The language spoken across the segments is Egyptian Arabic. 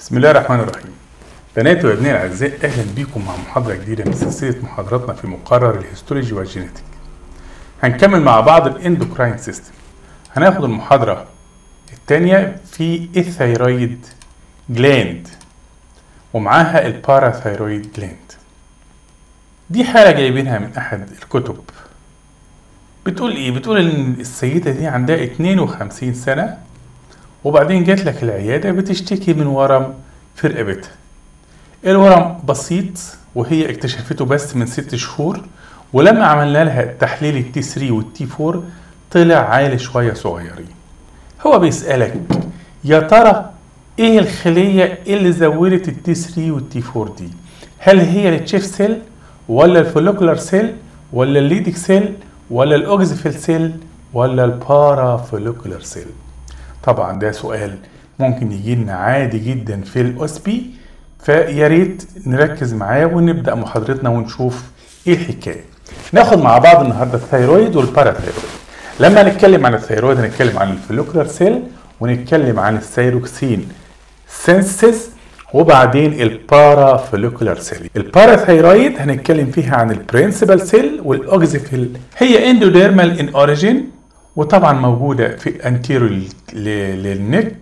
بسم الله الرحمن الرحيم بناتي وابنائي الاعزاء اهلا بيكم مع محاضره جديده من سلسله محاضراتنا في مقرر الهيستولوجي والجينيتك هنكمل مع بعض الاندوكراين سيستم هناخد المحاضره الثانيه في الثيرويد جلاند ومعاها الباراثيرويد جلاند دي حاله جايبينها من احد الكتب بتقول ايه بتقول ان السيده دي عندها 52 سنه وبعدين جات لك العياده بتشتكي من ورم في رقبتها الورم بسيط وهي اكتشفته بس من ست شهور ولما عملنا لها تحليل التي 3 والتي 4 طلع عالي شويه صغيرين هو بيسالك يا ترى ايه الخليه اللي زودت التي 3 والتي 4 دي هل هي التشيف سيل ولا الفوليكولار سيل ولا الليدك سيل ولا الاوكزيفيل سيل ولا البارا فوليكولار سيل طبعا ده سؤال ممكن يجي لنا عادي جدا في الاس بي فيا ريت نركز معاه ونبدا محاضرتنا ونشوف ايه الحكايه ناخد مع بعض النهارده الثيرويد والباراثيرويد لما نتكلم عن الثيرويد هنتكلم عن الفوليكولار سيل ونتكلم عن الثيروكسين سينسيس وبعدين البارا فوليكولار سيل الباراثيرويد هنتكلم فيها عن البرنسبل سيل والاوكزيفيل هي اندوديرمال ان اوريجين وطبعا موجودة في انتيرو للنك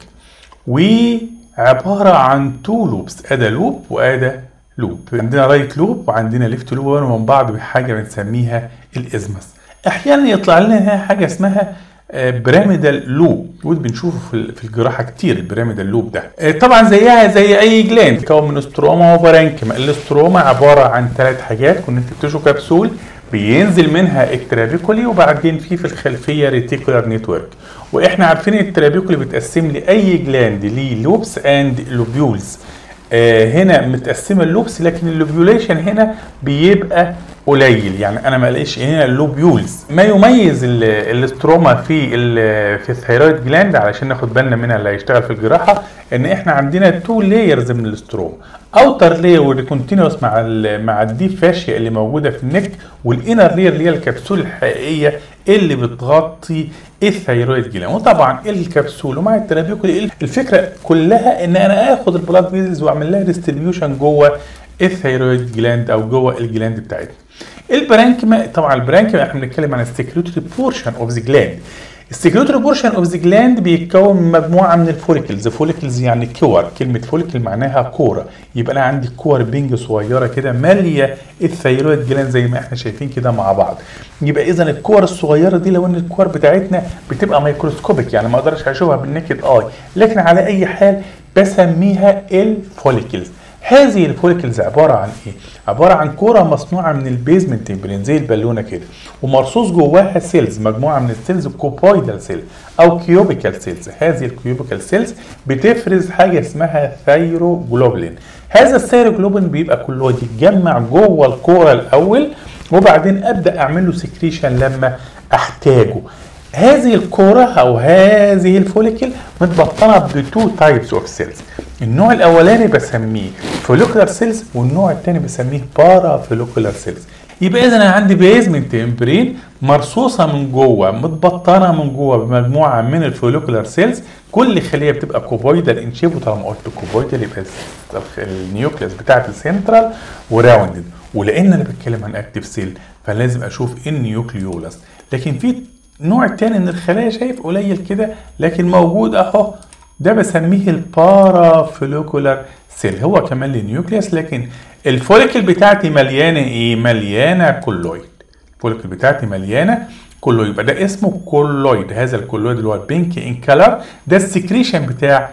وعبارة عن تو لوبس ادا لوب وادا لوب عندنا رايت لوب وعندنا ليفت لوب من بعض بحاجة بنسميها الازمس احيانا يطلع لنا حاجة اسمها بيراميدال لوب ودي بنشوفه في الجراحه كتير البيراميدال لوب ده طبعا زيها زي اي جلاند بتتكون من استروما وبرانكما الاستروما عباره عن ثلاث حاجات كنا بتكتشوا كبسول بينزل منها الترابيكولي وبعدين في في الخلفيه ريتيكولار نتورك واحنا عارفين الترابيكولي بتقسم لي اي جلاند ليه لوبس اند لوبيولز آه هنا متقسمه اللوبس لكن اللوبيوليشن هنا بيبقى قليل يعني انا ما الاقيش هنا اللوبيولز ما يميز الاستروما في في الثيرويد جلاند علشان ناخد بالنا منها اللي هيشتغل في الجراحه ان احنا عندنا تو لايرز من الاستروما اوتر لاير واللي كونتينوس مع ال مع الديب فاشيا اللي موجوده في النك والانر لاير اللي هي الكبسول الحقيقيه اللي بتغطي الثيرويد جلاند وطبعا الكبسول ومع الترابيكولي الفكره كلها ان انا اخد البلاد فيزز واعمل لها ديستريبيوشن جوه الثيرويد جلاند او جوه الجلاند بتاعتنا البرانكما طبعا البرانكما احنا بنتكلم عن السكريتوري بورشن اوف ذا جلاند السكريتوري بورشن اوف ذا جلاند بيتكون من مجموعه من الفوليكلز فوليكلز يعني كور كلمه فوليكل معناها كوره يبقى انا عندي كور بينج صغيره كده ماليه الثيرويد جلاند زي ما احنا شايفين كده مع بعض يبقى اذا الكور الصغيره دي لو ان الكور بتاعتنا بتبقى مايكروسكوبيك يعني ما اقدرش اشوفها بالنكد اي لكن على اي حال بسميها الفوليكلز هذه الفوليكلز عباره عن ايه؟ عباره عن كوره مصنوعه من البيزمنت تمبرين زي البالونه كده ومرصوص جواها سيلز مجموعه من السيلز كوبويدال سيل او كيوبيكال سيلز هذه الكيوبيكال سيلز بتفرز حاجه اسمها ثيروجلوبولين هذا الثيروجلوبولين بيبقى كله يتجمع جوه الكوره الاول وبعدين ابدا اعمل له سكريشن لما احتاجه هذه الكورة أو هذه الفوليكل متبطنة بتو تايبس اوف سيلز النوع الأولاني بسميه فوليكولار سيلز والنوع الثاني بسميه بارا فوليكولار سيلز يبقى إذا أنا عندي بيزمنت تمبرين مرصوصة من جوه متبطنة من جوه بمجموعة من الفوليكولار سيلز كل خلية بتبقى كوبويدال ان شيب وطالما قلت كوبويدال يبقى النيوكليس بتاعت السنترال وراوندد ولأن أنا بتكلم عن اكتيف سيل فلازم أشوف النيوكليولاس لكن في النوع التاني من الخلايا شايف قليل كده لكن موجود اهو ده بسميه البارا فوليكولار سيل هو كمان للنيوكليوس لكن الفوليكل بتاعتي مليانه ايه مليانه كولويد الفوليكل بتاعتي مليانه كولويد يبقى ده اسمه كولويد هذا الكولويد اللي هو البينك ان كلر ده السكريشن بتاع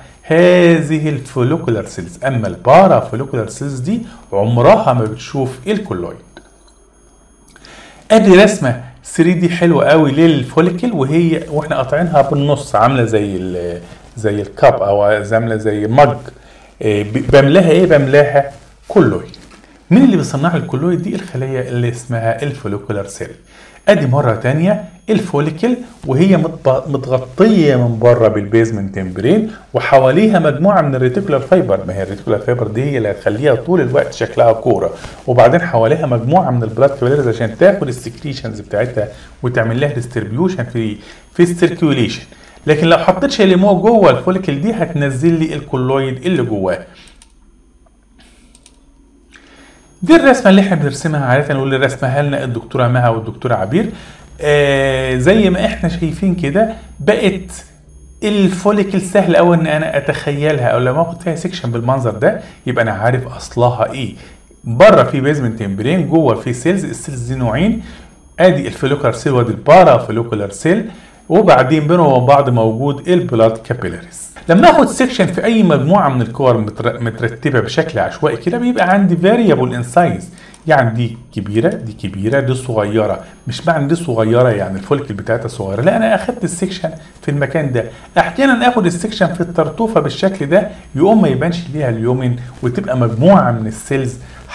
هذه الفوليكولار سيلز اما البارا فوليكولار سيلز دي عمرها ما بتشوف الكولويد ادي رسمه 3 دي حلوه قوي للفوليكل وهي واحنا قاطعينها بالنص عامله زي زي الكاب او عامله زي مج بملاها ايه بملاها كولويد مين اللي بيصنع الكولويد دي الخليه اللي اسمها الفوليكولار سيل ادي مره تانية الفوليكل وهي متغطيه من بره بالبيزمنت تمبرين وحواليها مجموعه من الريتيكولار فايبر ما هي الريتيكولار فايبر دي هي اللي هتخليها طول الوقت شكلها كوره وبعدين حواليها مجموعه من البلاد كابيلاريز عشان تاخد السكريشنز بتاعتها وتعمل لها ديستريبيوشن في في السيركيوليشن لكن لو حطيت شاليمو جوه الفوليكل دي هتنزل لي الكولويد اللي جواه دي الرسمه اللي احنا بنرسمها عاده واللي رسمها لنا الدكتوره مها والدكتوره عبير آه زي ما احنا شايفين كده بقت الفوليكل سهل قوي ان انا اتخيلها او لما اخد فيها سيكشن بالمنظر ده يبقى انا عارف اصلها ايه بره في بيزمنت تمبرين جوه في سيلز السيلز دي نوعين ادي الفوليكولار سيل وادي البارا فوليكولار سيل وبعدين بينهم وبين بعض موجود البلاد كابيلاريز لما اخد سيكشن في اي مجموعه من الكور مترتبه بشكل عشوائي كده بيبقى عندي فاريبل ان سايز يعني دي كبيره دي كبيره دي صغيره مش معنى دي صغيره يعني الفولكل بتاعتها صغيره لا انا اخدت السكشن في المكان ده احيانا اخد السكشن في الطرطوفه بالشكل ده يقوم ما يبانش ليها اليومن وتبقى مجموعه من السيلز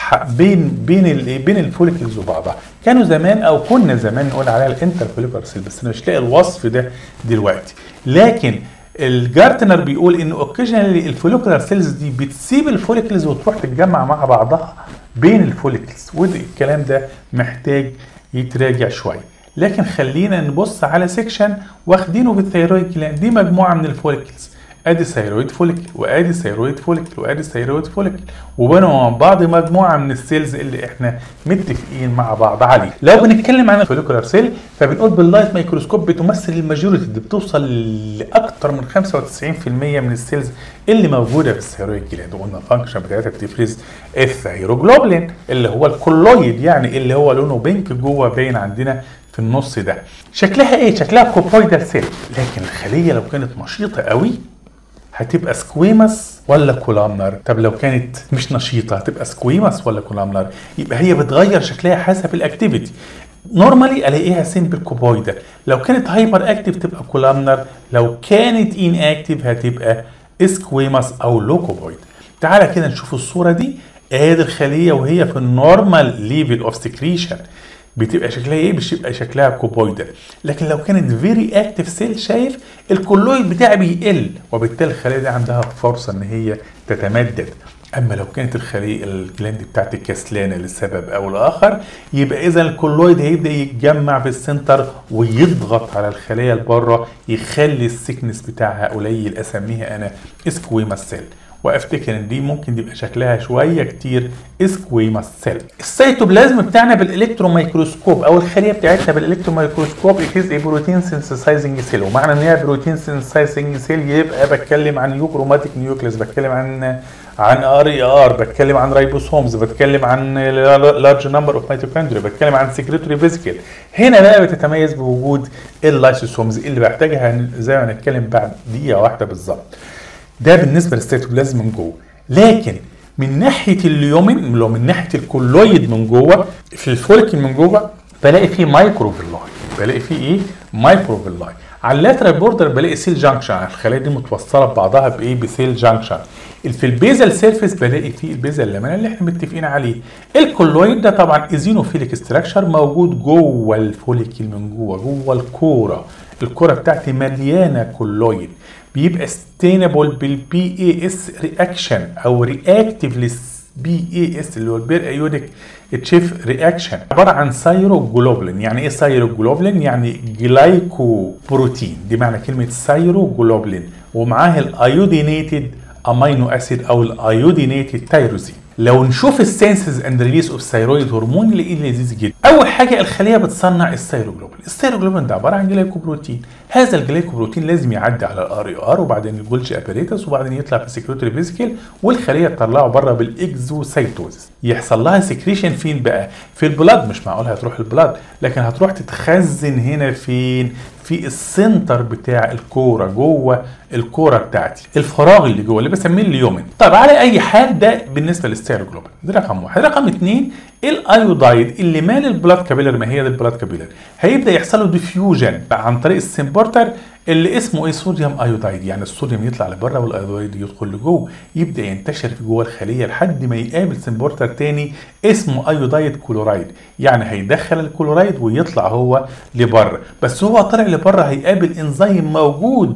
بين بين ال بين الفوليكلز وبعضها كانوا زمان او كنا زمان نقول عليها الانتر فوليكولار سيل بس انا مش لاقي الوصف ده دلوقتي لكن الجارتنر بيقول ان اوكيجنالي الفوليكولار سيلز دي بتسيب الفوليكلز وتروح تتجمع مع بعضها بين الفوليكلز والكلام ده محتاج يتراجع شويه لكن خلينا نبص على سيكشن واخدينه بالثيرويد جلاند دي مجموعه من الفوليكلز ادي ثيرويد فوليكل وادي ثيرويد فوليكل وادي ثيرويد فوليكل وبينهم وبين بعض مجموعه من السيلز اللي احنا متفقين مع بعض عليه لو بنتكلم عن الفوليكولار سيل فبنقول باللايت مايكروسكوب بتمثل الماجوريتي دي بتوصل لاكثر من 95% من السيلز اللي موجوده في الثيرويد جلاند وقلنا الفانكشن بتاعتها بتفرز الثيروجلوبلين اللي هو الكولويد يعني اللي هو لونه بينك جوه باين عندنا في النص ده شكلها ايه شكلها كوبويدال سيل لكن الخليه لو كانت نشيطه قوي هتبقى سكويمس ولا كولامنر طب لو كانت مش نشيطه هتبقى سكويمس ولا كولامنر يبقى هي بتغير شكلها حسب الاكتيفيتي نورمالي الاقيها سيمبل كوبويدا لو كانت هايبر اكتيف تبقى كولامنر لو كانت ان اكتيف هتبقى سكويمس او لوكوبويد تعالى كده نشوف الصوره دي ادي الخليه وهي في النورمال ليفل اوف سكريشن بتبقى شكلها ايه بتبقى شكلها كوبويدال لكن لو كانت فيري اكتف سيل شايف الكولويد بتاعي بيقل وبالتالي الخليه دي عندها فرصه ان هي تتمدد اما لو كانت الخليه الجلاند بتاعتي كسلانه لسبب او لاخر يبقى اذا الكولويد هيبدا يتجمع في السنتر ويضغط على الخليه اللي بره يخلي السكنس بتاعها قليل اسميها انا سكويماس سيل وافتكر ان دي ممكن يبقى شكلها شويه كتير سكويماس سيل السيتوبلازم بتاعنا بالالكترون مايكروسكوب او الخليه بتاعتنا بالالكترون مايكروسكوب اتيز اي بروتين سينثسايزنج سيل ومعنى ان هي بروتين سينثسايزنج سيل يبقى بتكلم عن يوكروماتيك نيوكليس بتكلم عن عن ار اي ار بتكلم عن رايبوسومز بتكلم عن لارج نمبر اوف ميتوكوندريا بتكلم عن سكريتوري فيزيكال هنا بقى بتتميز بوجود اللايسوسومز اللي بحتاجها زي ما هنتكلم بعد دقيقه واحده بالظبط ده بالنسبه للسيتوبلازم من جوه لكن من ناحيه اليومن لو من ناحيه الكولويد من جوه في الفوليكل من جوه بلاقي فيه مايكروفيلاي بلاقي فيه ايه مايكروفيلاي على اللاترال بوردر بلاقي سيل جانكشن الخلايا دي متوصله ببعضها بايه بسيل جانكشن في البيزل سيرفيس بلاقي فيه البيزل لامينا اللي احنا متفقين عليه الكولويد ده طبعا ايزينوفيليك ستراكشر موجود جوه الفوليكل من جوه جوه الكوره الكوره بتاعتي مليانه كولويد بيبقى ستينبل بالبي اي اس رياكشن او رياكتيف للبي اي اس اللي هو البير ايوديك تشيف رياكشن عباره عن سايروجلوبلين يعني ايه سايروجلوبلين يعني جلايكو بروتين دي معنى كلمه سايروجلوبلين ومعاه الايودينيتد امينو اسيد او الايودينيتد تايروزين لو نشوف السنسز اند ريليس اوف ثايرويد هرمون نلاقيه لذيذ جدا اول حاجه الخليه بتصنع الثايروجلوبين الثايروجلوبين ده عباره عن جلايكوبروتين هذا الجلايكوبروتين لازم يعدي على الار اي ار وبعدين الجولجي ابيريتس وبعدين يطلع في السكريتوري فيزيكال والخليه تطلعه بره بالاكزوسايتوزيس يحصل لها سكريشن فين بقى في البلاد مش معقول هتروح البلاد لكن هتروح تتخزن هنا فين في السنتر بتاع الكوره جوه الكوره بتاعتي الفراغ اللي جوه اللي بسميه اليومن طب على اي حال ده بالنسبه للستيروجلوبين ده رقم واحد رقم اثنين الايودايد اللي مال البلاد كابيلر ما هي دي البلاد كابيلر هيبدا يحصل له ديفيوجن عن طريق السمبورتر اللي اسمه ايه صوديوم ايودايد يعني الصوديوم يطلع لبره والايودايد يدخل لجوه يبدا ينتشر في جوه الخليه لحد ما يقابل سمبورتر تاني اسمه ايودايد كلورايد يعني هيدخل الكلورايد ويطلع هو لبره بس هو طالع لبره هيقابل انزيم موجود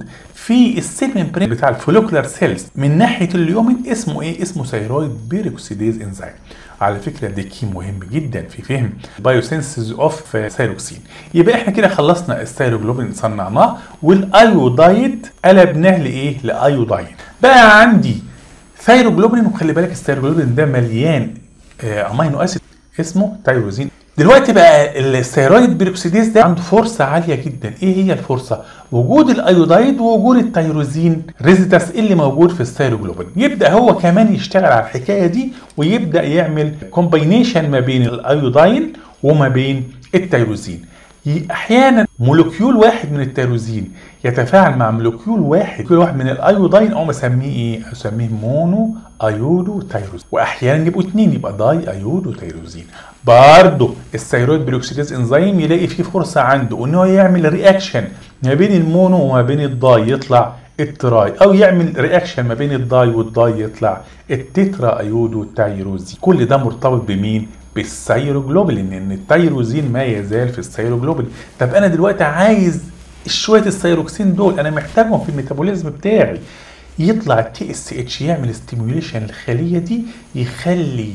في السيل ممبرين بتاع الفوليكولار سيلز من ناحيه اليومن اسمه ايه اسمه ثيرويد بيروكسيديز انزيم على فكره ده كي مهم جدا في فهم بايوسينسز اوف ثيروكسين يبقى احنا كده خلصنا الثيروجلوبين صنعناه والايودايد قلبناه لايه لايوداين بقى عندي ثيروجلوبين وخلي بالك الثيروجلوبين ده مليان آه امينو اسيد اسمه تايروزين دلوقتي بقى الثيرويد بيروكسيديز ده عنده فرصه عاليه جدا ايه هي الفرصه وجود الايودايد ووجود التيروزين ريزيتاس اللي موجود في الثيروجلوبين يبدا هو كمان يشتغل على الحكايه دي ويبدا يعمل كومباينيشن ما بين الايوداين وما بين التيروزين احيانا مولكيول واحد من التيروزين يتفاعل مع مولكيول واحد كل واحد من الايوداين او اسميه ايه اسميه مونو ايودو تيروزين واحيانا يبقوا اثنين يبقى داي ايودو تيروزين برضه الثيرويد بيروكسيديز انزيم يلاقي فيه فرصه عنده ان هو يعمل رياكشن ما بين المونو وما بين الداي يطلع التراي او يعمل رياكشن ما بين الداي والداي يطلع التترا ايودو تيروزين كل ده مرتبط بمين بالثيروجلوبولين ان التيروزين ما يزال في الثيروجلوبولين طب انا دلوقتي عايز شويه الثيروكسين دول انا محتاجهم في الميتابوليزم بتاعي يطلع التي اس اتش يعمل ستيميوليشن الخليه دي يخلي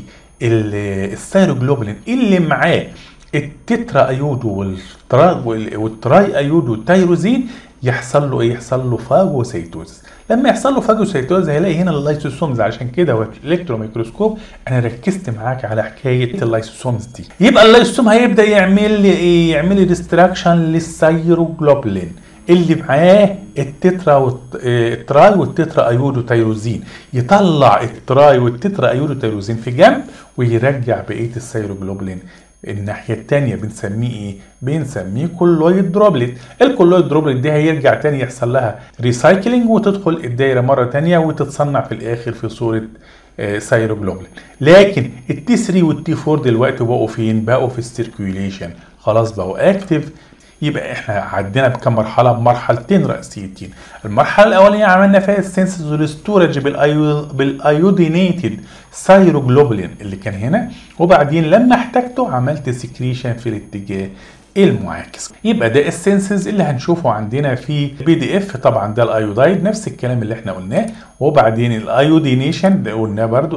الثيروجلوبولين اللي معاه التترا ايودو والتراي, والتراي ايودو تيروزين يحصل له ايه يحصل له فاجوسيتوز لما يحصل له فاجوسيتوز هيلاقي هنا اللايسوسومز عشان كده هو الالكترون ميكروسكوب انا ركزت معاك على حكايه اللايسوسومز دي يبقى اللايسوسوم هيبدا يعمل لي ايه يعمل لي ديستراكشن للثيروجلوبولين اللي معاه التترا والتراي والتترا ايودو تيروزين يطلع التراي والتترا ايودو تيروزين في جنب ويرجع بقيه الثيروجلوبولين الناحيه الثانيه بنسميه ايه بنسميه كولويد دروبلت الكولويد دروبلت دي هيرجع تاني يحصل لها ريسايكلينج وتدخل الدايره مره تانية وتتصنع في الاخر في صوره ثيروجلوبولين لكن التي 3 والتي 4 دلوقتي بقوا فين بقوا في السيركيوليشن خلاص بقوا اكتف يبقى احنا عدينا بكم مرحله بمرحلتين رئيسيتين المرحله الاولانيه عملنا فيها السنسز والستورج بالايو بالايودينيتد ثيروجلوبولين اللي كان هنا وبعدين لما احتاجته عملت سكريشن في الاتجاه المعاكس يبقى ده السنسز اللي هنشوفه عندنا في بي دي اف طبعا ده الايودايد نفس الكلام اللي احنا قلناه وبعدين الايودينيشن ده قلناه برضو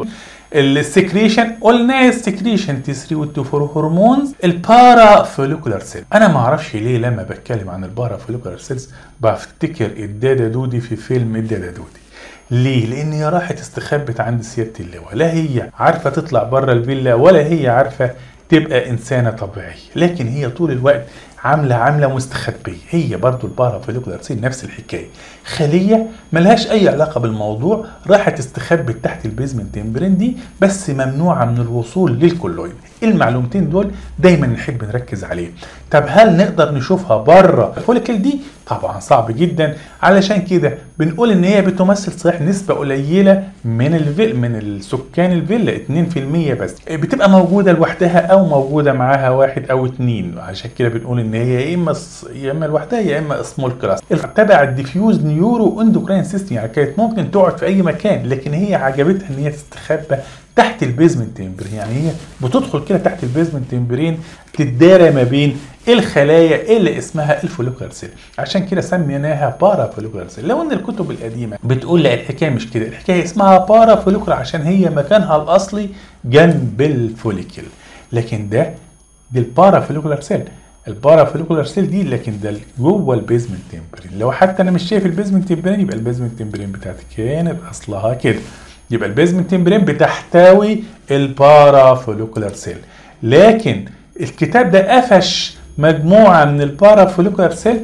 السكريشن قلنا السكريشن تي 3 والتي 4 هرمونز البارا فوليكولار سيل انا ما اعرفش ليه لما بتكلم عن البارا فوليكولار سيلز بفتكر الدادا دودي في فيلم الدادا دودي ليه؟ لان هي راحت استخبت عند سياده اللواء لا هي عارفه تطلع بره الفيلا ولا هي عارفه تبقى انسانه طبيعيه لكن هي طول الوقت عامله عامله مستخبيه هي برضو البارا فوليكولار سيل نفس الحكايه خليه ملهاش اي علاقه بالموضوع راحت استخبت تحت البيزمنت تمبرين دي بس ممنوعه من الوصول للكولويد المعلومتين دول دايما نحب نركز عليه طب هل نقدر نشوفها بره الفوليكل دي طبعا صعب جدا علشان كده بنقول ان هي بتمثل صحيح نسبه قليله من الفيل من السكان الفيلا 2% بس بتبقى موجوده لوحدها او موجوده معاها واحد او اتنين عشان كده بنقول ان هي يا اما يا اما لوحدها يا اما سمول كلاس تبع الديفيوز نيورو اندوكراين سيستم يعني كانت ممكن تقعد في اي مكان لكن هي عجبتها ان هي تستخبى تحت البيزمنت تمبرين يعني هي بتدخل كده تحت البيزمنت تمبرين تتدارى ما بين الخلايا اللي اسمها الفوليكولار سيل عشان كده سميناها بارا فوليكولار سيل لو ان الكتب القديمه بتقول لا الحكايه مش كده الحكايه اسمها بارا فوليكولار عشان هي مكانها الاصلي جنب الفوليكل لكن ده دي البارا فوليكولار سيل البارا فوليكولار سيل دي لكن ده جوه البيزمنت تمبرين لو حتى انا مش شايف البيزمنت تمبرين يبقى البيزمنت تمبرين بتاعتي كانت اصلها كده يبقى البيزمنت تمبرين بتحتوي البارا فوليكولار سيل لكن الكتاب ده قفش مجموعه من البارا فوليكولار سيل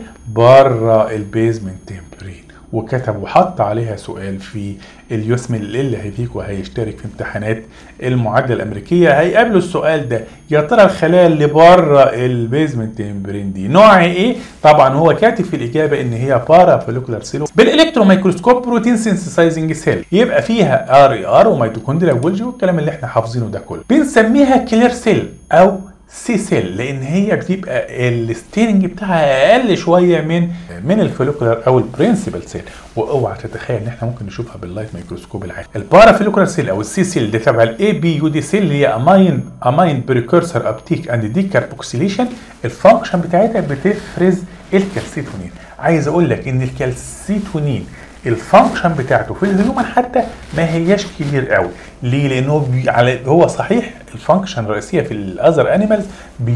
بره البيزمنت تمبرين وكتب وحط عليها سؤال في اليوسمل اللي هيفيك وهيشترك في امتحانات المعادله الامريكيه هيقابله السؤال ده يا ترى الخلايا اللي بره البيزمنت تمبرين دي نوعها ايه؟ طبعا هو كاتب في الاجابه ان هي بارا فوليكولار سيل بالالكترون ميكروسكوب بروتين سينثسايزنج سيل يبقى فيها ار اي ار وميتوكوندريا وجولجي والكلام اللي احنا حافظينه ده كله بنسميها كلير سيل او سي سيل لان هي بتبقى الستيننج بتاعها اقل شويه من من الفوليكولار او البرنسبل سيل واوعى تتخيل ان احنا ممكن نشوفها باللايت ميكروسكوب العادي البارا فوليكولار سيل او السي سيل دي تبع الاي بي يو دي سيل اللي هي اماين اماين بريكورسر ابتيك اند ديكاربوكسيليشن الفانكشن بتاعتها بتفرز الكالسيتونين عايز اقول لك ان الكالسيتونين الفانكشن بتاعته في الهيومن حتى ما هياش كبير قوي ليه لانه بي على هو صحيح الفانكشن الرئيسيه في الاذر انيمالز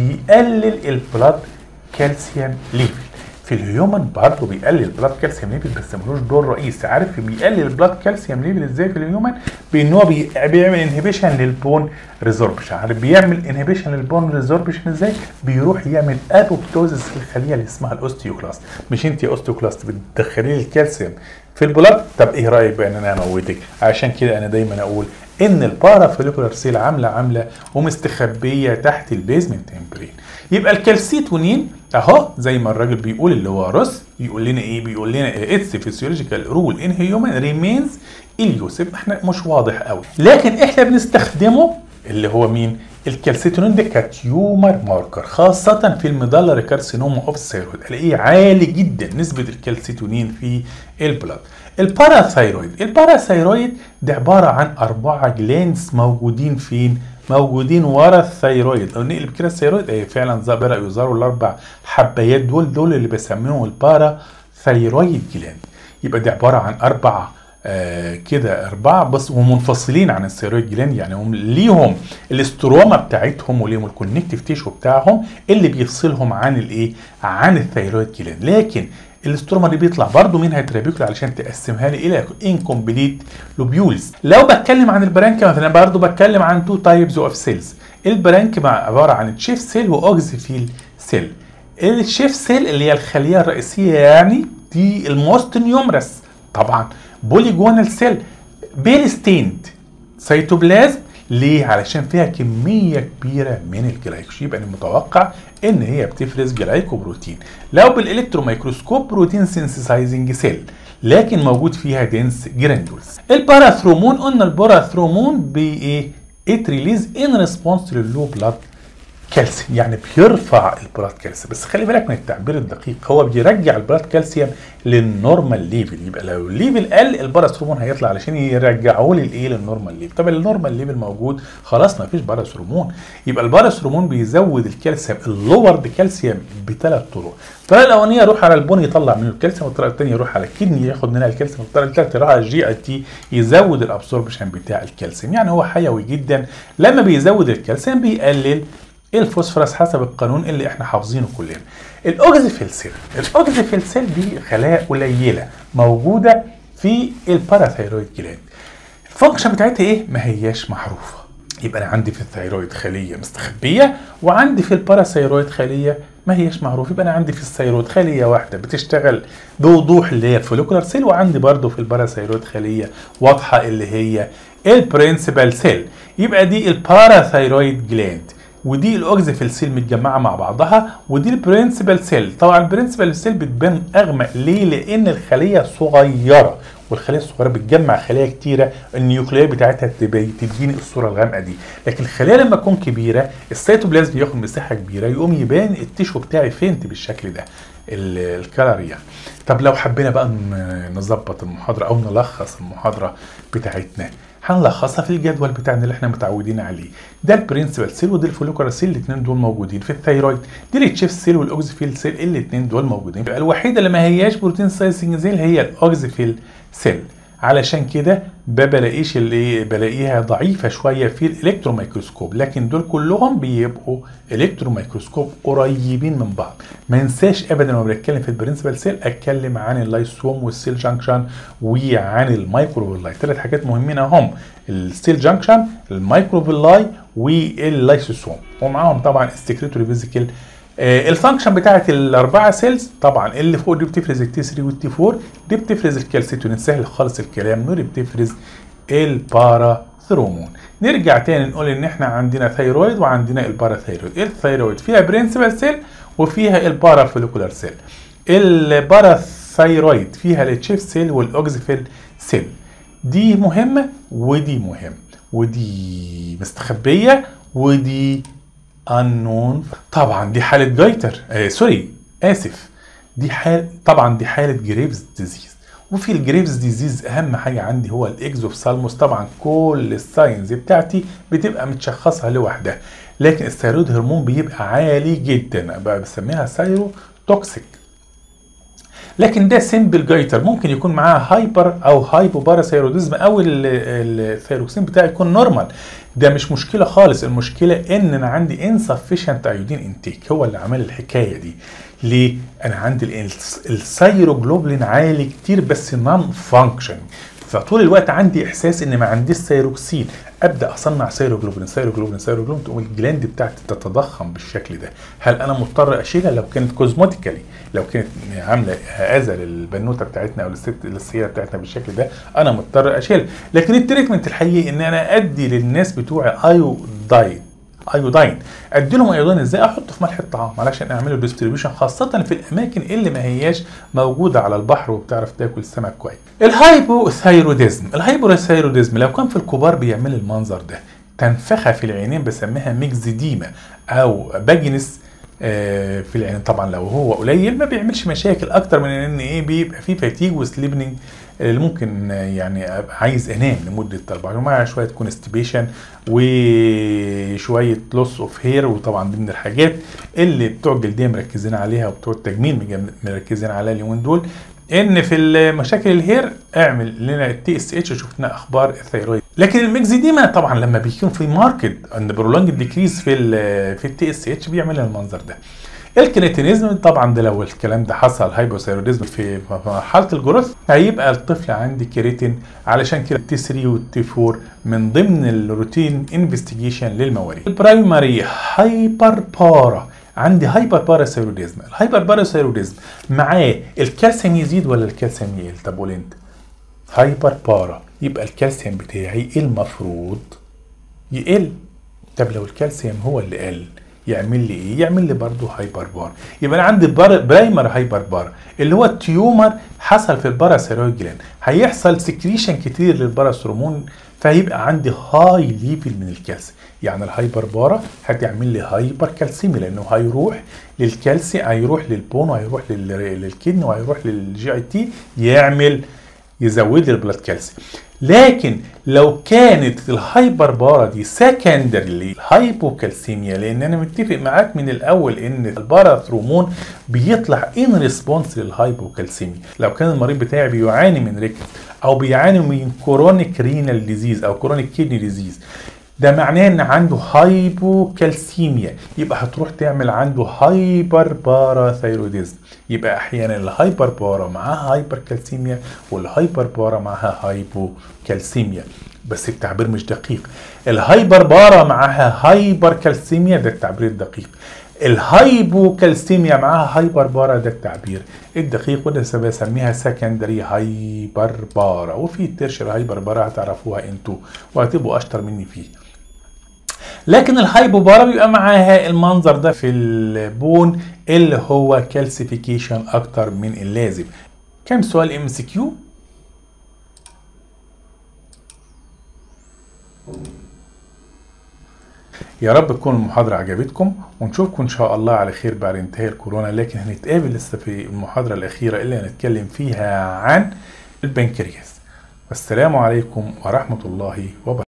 بيقلل البلاد كالسيوم ليفل في الهيومن برضه بيقلل البلاد كالسيوم ليفل بس ملوش دور رئيسي عارف بيقلل البلاد كالسيوم ليفل ازاي في الهيومن بان هو بي- بيعمل انهبيشن للبون ريزوربشن عارف بيعمل انهبيشن للبون ريزوربشن ازاي بيروح يعمل ابوبتوزس في الخليه اللي اسمها الاوستيوكلاست مش انت يا اوستيوكلاست بتدخلي لي الكالسيوم في البلاد طب ايه رايك بقى ان انا اموتك عشان كده انا دايما اقول ان البارا فوليكولار سيل عامله عامله ومستخبيه تحت البيزمنت امبرين يبقى الكالسيتونين اهو زي ما الراجل بيقول اللي هو روس يقول لنا ايه بيقول لنا اتس فيسيولوجيكال رول ان هيومن ريمينز اليوسف احنا مش واضح قوي لكن احنا بنستخدمه اللي هو مين الكالسيتونين ده كتيومر ماركر خاصة في المدلر كارسينوما اوف الثيرويد الاقيه عالي جدا نسبة الكالسيتونين في البلاد الباراثايرويد الباراثايرويد ده عبارة عن أربعة جلاندز موجودين فين موجودين ورا الثيرويد لو نقلب كده الثيرويد ايه فعلا ظ- بدأ يظهروا الأربع حبايات دول دول اللي بسميهم الباراثايرويد جلاند يبقى دي عبارة عن أربع آه كده أربعة بس ومنفصلين عن الثيرويد جلاند يعني هم ليهم الاستروما بتاعتهم وليهم الكونكتيف تيشو بتاعهم اللي بيفصلهم عن الايه؟ عن الثيرويد جلاند لكن الاستروما اللي بيطلع برضو منها ترابيكولا علشان تقسمها لي الى انكمبليت لوبيولز لو بتكلم عن البرانكا مثلا برضو بتكلم عن تو تايبز اوف سيلز البرانكا عباره عن تشيف سيل واوكزيفيل سيل الشيف سيل اللي هي الخليه الرئيسيه يعني دي الموست نيومرس طبعا بوليجونال سيل بيل ستيند سيتوبلازم ليه؟ علشان فيها كمية كبيرة من الجلايكوجين يبقى المتوقع ان هي بتفرز جلايكوبروتين لو بالالكترو ميكروسكوب بروتين سينسيسايزنج سيل لكن موجود فيها دنس جراندولز الباراثرومون قلنا الباراثرومون بايه؟ ات ريليز ان ريسبونس للو بلاد كالسيوم يعني بيرفع البلاد كالسيوم بس خلي بالك من التعبير الدقيق هو بيرجع البلاد كالسيوم للنورمال ليفل يبقى لو الليفل قل الباراثرومون هيطلع علشان يرجعه لي الايه للنورمال ليفل طب النورمال ليفل موجود خلاص ما فيش باراثرومون يبقى الباراثرومون بيزود الكالسيوم اللور كالسيوم بثلاث طرق الطريقه الاولانيه يروح على البون يطلع منه الكالسيوم والطريقه الثانيه يروح على الكدني ياخد منها الكالسيوم والطريقه الثالثه يروح على الجي اي تي يزود الابسوربشن بتاع الكالسيوم يعني هو حيوي جدا لما بيزود الكالسيوم بيقلل الفوسفورس حسب القانون اللي احنا حافظينه كلنا الاوكزيفيل سيل الاوكزيفيل سيل دي خلايا قليله موجوده في الباراثايرويد جلاند الفانكشن بتاعتها ايه ما هياش معروفه يبقى انا عندي في الثيرويد خليه مستخبيه وعندي في الباراثايرويد خليه ما هيش معروف يبقى انا عندي في الثيرويد خليه واحده بتشتغل بوضوح اللي هي الفوليكولار سيل وعندي برضو في الباراثايرويد خليه واضحه اللي هي البرنسبال سيل يبقى دي الباراثايرويد جلاند ودي الاوكزيفيل سيل متجمعه مع بعضها ودي البرنسبال سيل طبعا البرنسبال سيل بتبان اغمق ليه لان الخليه صغيره والخليه الصغيره بتجمع خلايا كتيره النيوكليات بتاعتها تبي- تديني الصوره الغامقه دي لكن الخليه لما تكون كبيره السيتوبلازم بياخد مساحه كبيره يقوم يبان التيشو بتاعي فينت بالشكل ده ال- الكلر يعني طب لو حبينا بقى ن- نظبط المحاضره او نلخص المحاضره بتاعتنا هنلخصها في الجدول بتاعنا اللي احنا متعودين عليه ده البرنسبال سيل ودي الفوليكولار سيل الاثنين دول موجودين في الثيرويد دي التشيف سيل والاوكزيفيل سيل الاثنين دول موجودين يبقى الوحيده اللي ما هياش بروتين سايسنج سيل هي الاوكزيفيل سيل علشان كده ما بلاقيش اللي بلاقيها ضعيفه شويه في الالكترون ميكروسكوب لكن دول كلهم بيبقوا الكترون ميكروسكوب قريبين من بعض ما انساش ابدا لما بتكلم في البرنسبال سيل اتكلم عن اللايسوم والسيل جانكشن وعن المايكروفيلاي ثلاث حاجات مهمين هم السيل جانكشن المايكروفيلاي واللايسوسوم ومعاهم طبعا السكريتوري فيزيكال آه، الفانكشن بتاعت الاربعه سيلز طبعا اللي فوق دي بتفرز التي 3 والتي 4 دي بتفرز الكالسيتونين سهل خالص الكلام ودي بتفرز الباراثرومون نرجع تاني نقول ان احنا عندنا ثيرويد وعندنا الباراثيرويد الثيرويد فيها برنسبال سيل وفيها البارافوليكولار سيل الباراثيرويد فيها التشيف سيل والاوكزيفيل سيل دي مهمه ودي مهم ودي مستخبيه ودي unknown طبعا دي حالة جايتر آه سوري آسف دي حال طبعا دي حالة جريفز ديزيز وفي الجريفز ديزيز أهم حاجة عندي هو الإكزوفسالموس طبعا كل الساينز بتاعتي بتبقى متشخصة لوحدها لكن الثيرويد هرمون بيبقى عالي جدا بقى بسميها سايرو توكسيك لكن ده سيمبل جايتر ممكن يكون معاه هايبر او هايبو باراثيروديزم او الثيروكسين بتاعي يكون نورمال ده مش مشكله خالص المشكله ان انا عندي insufficient ايودين انتيك هو اللي عمل الحكايه دي ليه انا عندي الثيروجلوبلين عالي كتير بس نون فانكشن فطول الوقت عندي احساس ان ما عنديش ثيروكسين ابدا اصنع ثيروجلوبلين ثيروجلوبلين ثيروجلوبلين تقوم الجلاند بتاعتي تتضخم بالشكل ده هل انا مضطر اشيلها لو كانت كوزموتيكالي لو كانت عامله اذى للبنوته بتاعتنا او للست للسيده بتاعتنا بالشكل ده انا مضطر اشيلها لكن التريتمنت الحقيقي ان انا ادي للناس بتوعي ايوداين ايوداين ادي لهم ايودين ازاي احطه في ملح الطعام علشان اعمله ديستريبيوشن خاصه في الاماكن اللي ما هياش موجوده على البحر وبتعرف تاكل السمك كويس الهايبوثايروديزم الهايبوثايروديزم لو كان في الكبار بيعمل المنظر ده تنفخه في العينين بسميها ميكزيديما او باجنس آه في العين طبعا لو هو قليل ما بيعملش مشاكل اكتر من ان ايه بيبقى في فاتيج وسليبنج اللي ممكن يعني ابقى عايز انام لمده 4 يوم مع شويه كونستيبيشن وشويه لوس اوف هير وطبعا دي من الحاجات اللي بتوع الجلديه مركزين عليها وبتوع التجميل مركزين عليها اليومين دول ان في مشاكل الهير اعمل لنا التي اس اتش وشفنا اخبار الثيرويد لكن الميكزيديما طبعا لما بيكون في ماركت ان برولونج ديكريز في ال في التي اس اتش بيعمل المنظر ده الكريتينيزم طبعا ده لو الكلام ده حصل هايبوثايروديزم في مرحله الجروث هيبقى الطفل عندي كريتين علشان كده التي 3 والتي 4 من ضمن الروتين انفستيجيشن للمواريد البرايمري هايبر بارا عندي هايبر باراثيروديزم الهايبر باراثيروديزم معاه الكالسيوم يزيد ولا الكالسيوم يقل طب قول انت هايبر بارا يبقى الكالسيوم بتاعي المفروض يقل طب لو الكالسيوم هو اللي قل يعمل لي ايه؟ يعمل لي برضه هايبر بار يبقى انا عندي بار برايمر هايبر بار اللي هو التيومر حصل في الباراثيرويد جلاند هيحصل سكريشن كتير للباراثرمون فهيبقى عندي هاي ليفل من الكالسيوم يعني الهايبر بارا هتعمل لي هايبر كالسيمي لانه هيروح للكالسيوم هيروح للبون وهيروح للكدني وهيروح للجي اي تي يعمل يزود لي البلاد كالسيوم لكن لو كانت الهايبر بارا دي سكندري هايبوكالسيميا لان انا متفق معاك من الاول ان الباراثرومون بيطلع ان ريسبونس للهايبوكالسيميا لو كان المريض بتاعي بيعاني من ريكت او بيعاني من كورونيك رينال ديزيز او كورونيك كيدني ديزيز ده معناه ان عنده هايبوكالسيميا يبقى هتروح تعمل عنده هايبر باراثايروديزم يبقى احيانا الهايبر بارا معاها هايبر كالسيميا والهايبر بارا معاها هايبوكالسيميا بس التعبير مش دقيق الهايبر بارا معاها هايبر كالسيميا ده التعبير الدقيق الهايبوكالسيميا معاها هايبر بارا ده التعبير الدقيق وده بسميها سكندري هايبر بارا وفي الترشر هايبر بارا هتعرفوها انتوا وهتبقوا اشطر مني فيه لكن الهايبوبارا بيبقى معاها المنظر ده في البون اللي هو كالسيفيكيشن اكتر من اللازم كم سؤال ام سي كيو يا رب تكون المحاضرة عجبتكم ونشوفكم إن شاء الله على خير بعد انتهاء الكورونا لكن هنتقابل لسه في المحاضرة الأخيرة اللي هنتكلم فيها عن البنكرياس والسلام عليكم ورحمة الله وبركاته